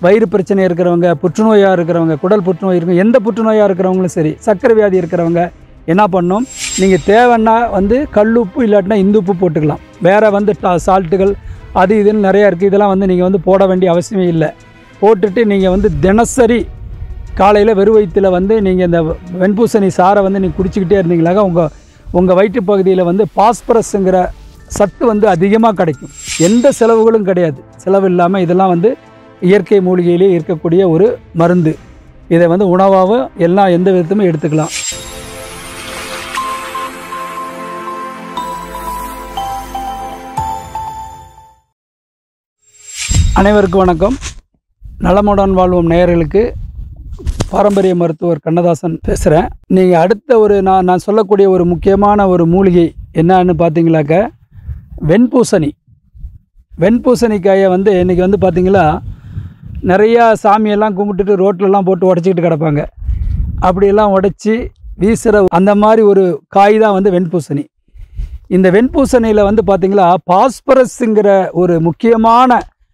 வயிறு பிரச்சனை இருக்கிறவங்க புற்றுநோயாக இருக்கிறவங்க குடல் புற்றுநோய் இருக்கிறவங்க எந்த புற்றுநோயாக இருக்கிறவங்களும் சரி சர்க்கரை வியாதி இருக்கிறவங்க என்ன பண்ணணும் நீங்கள் தேவைன்னா வந்து கல்லுப்பு இல்லாட்டினா இந்துப்பு போட்டுக்கலாம் வேறு வந்து டா- சால்ட்டுகள் அது இதுன்னு நிறையா இருக்குது இதெல்லாம் வந்து நீங்கள் வந்து போட வேண்டிய அவசியமே இல்லை போட்டுட்டு நீங்கள் வந்து தினசரி காலையில் வெறும் வயிற்றுல வந்து நீங்கள் இந்த வெண்பூசணி சாறை வந்து நீங்கள் குடிச்சிக்கிட்டே இருந்தீங்களாக உங்கள் உங்கள் வயிற்று பகுதியில் வந்து பாஸ்பரஸ்ங்கிற சத்து வந்து அதிகமாக கிடைக்கும் எந்த செலவுகளும் கிடையாது செலவு இல்லாமல் இதெல்லாம் வந்து இயற்கை மூலிகையிலே இருக்கக்கூடிய ஒரு மருந்து இதை வந்து உணவாகவும் எல்லாம் எந்த விதத்துமே எடுத்துக்கலாம் அனைவருக்கும் வணக்கம் நலமுடன் வாழ்வோம் நேயர்களுக்கு பாரம்பரிய மருத்துவர் கண்ணதாசன் பேசுகிறேன் நீங்கள் அடுத்த ஒரு நான் நான் சொல்லக்கூடிய ஒரு முக்கியமான ஒரு மூலிகை என்னன்னு பார்த்தீங்களாக்க வெண்பூசணி வெண்பூசணிக்காயை வந்து இன்றைக்கி வந்து பார்த்தீங்களா நிறையா சாமியெல்லாம் கும்பிட்டுட்டு ரோட்லலாம் போட்டு உடச்சிக்கிட்டு கிடப்பாங்க அப்படியெல்லாம் உடச்சி வீசுகிற அந்த மாதிரி ஒரு காய் தான் வந்து வெண்பூசணி இந்த வெண்பூசணியில் வந்து பார்த்தீங்களா பாஸ்பரஸுங்கிற ஒரு முக்கியமான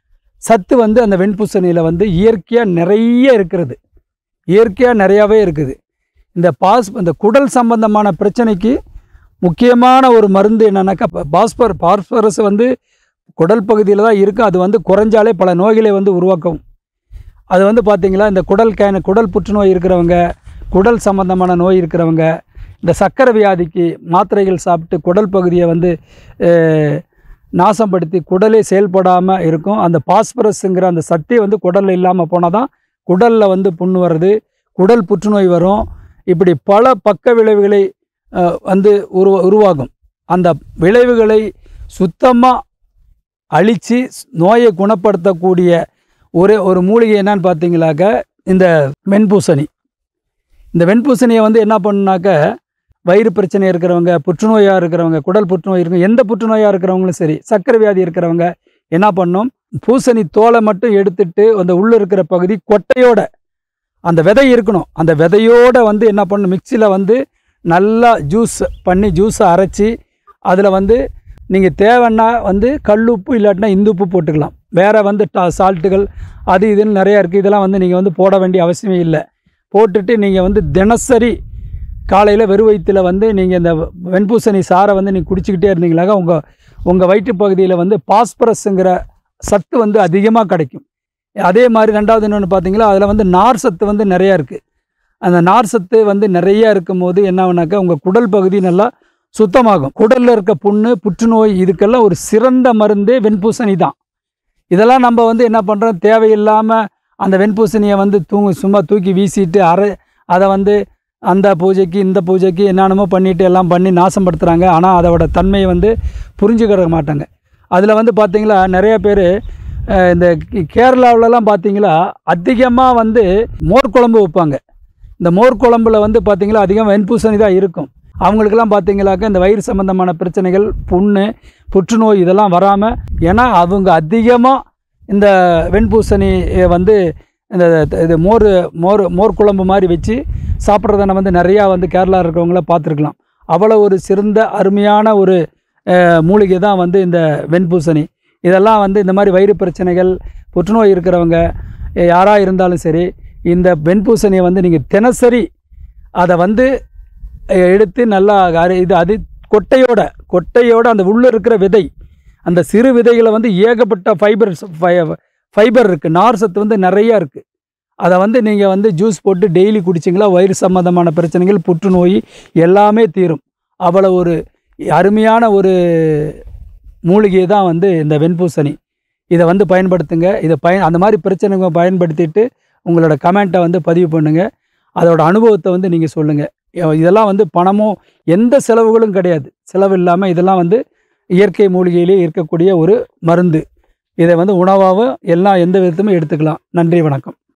சத்து வந்து அந்த வெண்பூசணியில் வந்து இயற்கையாக நிறைய இருக்கிறது இயற்கையாக நிறையாவே இருக்குது இந்த பாஸ் இந்த குடல் சம்பந்தமான பிரச்சனைக்கு முக்கியமான ஒரு மருந்து என்னன்னாக்கா ப- பாஸ்பர் பாஸ்பரஸ் வந்து குடல் பகுதியில் தான் இருக்கும் அது வந்து குறைஞ்சாலே பல நோய்களை வந்து உருவாக்கும் அது வந்து பார்த்திங்களா இந்த குடல் கேன குடல் புற்றுநோய் இருக்கிறவங்க குடல் சம்பந்தமான நோய் இருக்கிறவங்க இந்த சக்கரை வியாதிக்கு மாத்திரைகள் சாப்பிட்டு குடல் பகுதியை வந்து அஹ், நாசப்படுத்தி குடலே செயல்படாமல் இருக்கும் அந்த பாஸ்பரஸுங்கிற அந்த சக்தி வந்து குடலில் இல்லாமல் போனால் தான் குடலில் வந்து புண்ணு வருது குடல் புற்றுநோய் வரும் இப்படி பல பக்க விளைவுகளை அஹ், வந்து உருவ உருவாகும் அந்த விளைவுகளை சுத்தமாக அழித்து நோயை குணப்படுத்தக்கூடிய ஒரே ஒரு மூலிகை என்னன்னு பார்த்தீங்களாக்க இந்த வெண்பூசணி இந்த வெண்பூசணியை வந்து என்ன பண்ணுனாக்க வயிறு பிரச்சனை இருக்கிறவங்க புற்றுநோயாக இருக்கிறவங்க குடல் புற்றுநோய் இருக்கிறவங்க எந்த புற்றுநோயாக இருக்கிறவங்களும் சரி சர்க்கரை வியாதி இருக்கிறவங்க என்ன பண்ணும் பூசணி தோலை மட்டும் எடுத்துட்டு அந்த உள்ளே இருக்கிற பகுதி கொட்டையோட அந்த விதை இருக்கணும் அந்த விதையோட வந்து என்ன பண்ணணும் மிக்சியில் வந்து நல்லா ஜூஸ் பண்ணி ஜூஸை அரைச்சி அதில் வந்து நீங்கள் தேவைன்னா வந்து கல்லுப்பு இல்லாட்டினா இந்துப்பு போட்டுக்கலாம் வேறு வந்து டா சால்ட்டுகள் அது இதுன்னு நிறையா இருக்குது இதெல்லாம் வந்து நீங்கள் வந்து போட வேண்டிய அவசியமே இல்லை போட்டுட்டு நீங்கள் வந்து தினசரி காலையில் வெறும் வயிற்றுல வந்து நீங்கள் இந்த வெண்பூசணி சாறை வந்து நீங்கள் குடிச்சிக்கிட்டே இருந்தீங்களாக உங்கள் உங்கள் வயிற்று பகுதியில் வந்து பாஸ்பரஸுங்கிற சத்து வந்து அதிகமாக கிடைக்கும் அதே மாதிரி ரெண்டாவது இன்னொன்று பார்த்தீங்களா அதில் வந்து நார் சத்து வந்து நிறையா இருக்குது அந்த நார் சத்து வந்து நிறையா இருக்கும்போது என்ன ஆகுனாக்கா உங்கள் குடல் பகுதி நல்லா சுத்தமாகும் குடலில் இருக்க புண்ணு புற்றுநோய் இதுக்கெல்லாம் ஒரு சிறந்த மருந்தே வெண்பூசணி தான் இதெல்லாம் நம்ம வந்து என்ன பண்ணுறோம் தேவையில்லாமல் அந்த வெண்பூசணியை வந்து தூங்கு சும்மா தூக்கி வீசிட்டு அரை அதை வந்து அந்த பூஜைக்கு இந்த பூஜைக்கு என்னென்னமோ பண்ணிட்டு எல்லாம் பண்ணி நாசப்படுத்துகிறாங்க ஆனால் அதோட தன்மையை வந்து புரிஞ்சுக்கிற மாட்டாங்க அதில் வந்து பார்த்திங்களா நிறைய பேர் இந்த கே- கேரளாவுலலாம் பார்த்தீங்களா அதிகமாக வந்து மோர் குழம்பு வைப்பாங்க இந்த மோர் குழம்புல வந்து பார்த்திங்களா அதிகம் வெண்பூசணி தான் இருக்கும் அவங்களுக்கெல்லாம் பார்த்தீங்களாக்க இந்த வயிறு சம்பந்தமான பிரச்சனைகள் புண்ணு புற்றுநோய் இதெல்லாம் வராமல் ஏன்னா அவங்க அதிகமாக இந்த வெண்பூசணி அஹ், வந்து இந்த இது மோர் மோர் மோர் குழம்பு மாதிரி வச்சு சாப்பிட்றத நம்ம வந்து நிறையா வந்து கேரளா இருக்கிறவங்கள பார்த்துருக்கலாம் அவ்வளோ ஒரு சிறந்த அருமையான ஒரு அஹ், மூலிகை தான் வந்து இந்த வெண்பூசணி இதெல்லாம் வந்து இந்த மாதிரி வயிறு பிரச்சனைகள் புற்றுநோய் இருக்கிறவங்க யாராக இருந்தாலும் சரி இந்த வெண்பூசணியை வந்து நீங்கள் தினசரி அதை வந்து அஹ், எடுத்து நல்லா அரை- இது அது கொட்டையோட கொட்டையோட அந்த உள்ளே இருக்கிற விதை அந்த சிறு விதைகளை வந்து ஏகப்பட்ட ஃபைபர் ஃபைபர் இருக்குது நார் சத்து வந்து நிறையா இருக்குது அதை வந்து நீங்கள் வந்து ஜூஸ் போட்டு டெய்லி குடிச்சிங்களா வயிறு சம்மந்தமான பிரச்சனைகள் புற்றுநோய் எல்லாமே தீரும் அவ்வளோ ஒரு அருமையான ஒரு மூலிகை தான் வந்து இந்த வெண்பூசணி இதை வந்து பயன்படுத்துங்க இதை பயன் அந்த மாதிரி பிரச்சனைங்க பயன்படுத்திட்டு உங்களோட கமெண்ட்டை வந்து பதிவு பண்ணுங்கள் அதோட அனுபவத்தை வந்து நீங்கள் சொல்லுங்கள் இதெல்லாம் வந்து பணமோ எந்த செலவுகளும் கிடையாது செலவு இல்லாமல் இதெல்லாம் வந்து இயற்கை மூலிகையிலே இருக்கக்கூடிய ஒரு மருந்து இதை வந்து உணவாகவும் எல்லாம் எந்த விதத்துமே எடுத்துக்கலாம் நன்றி வணக்கம்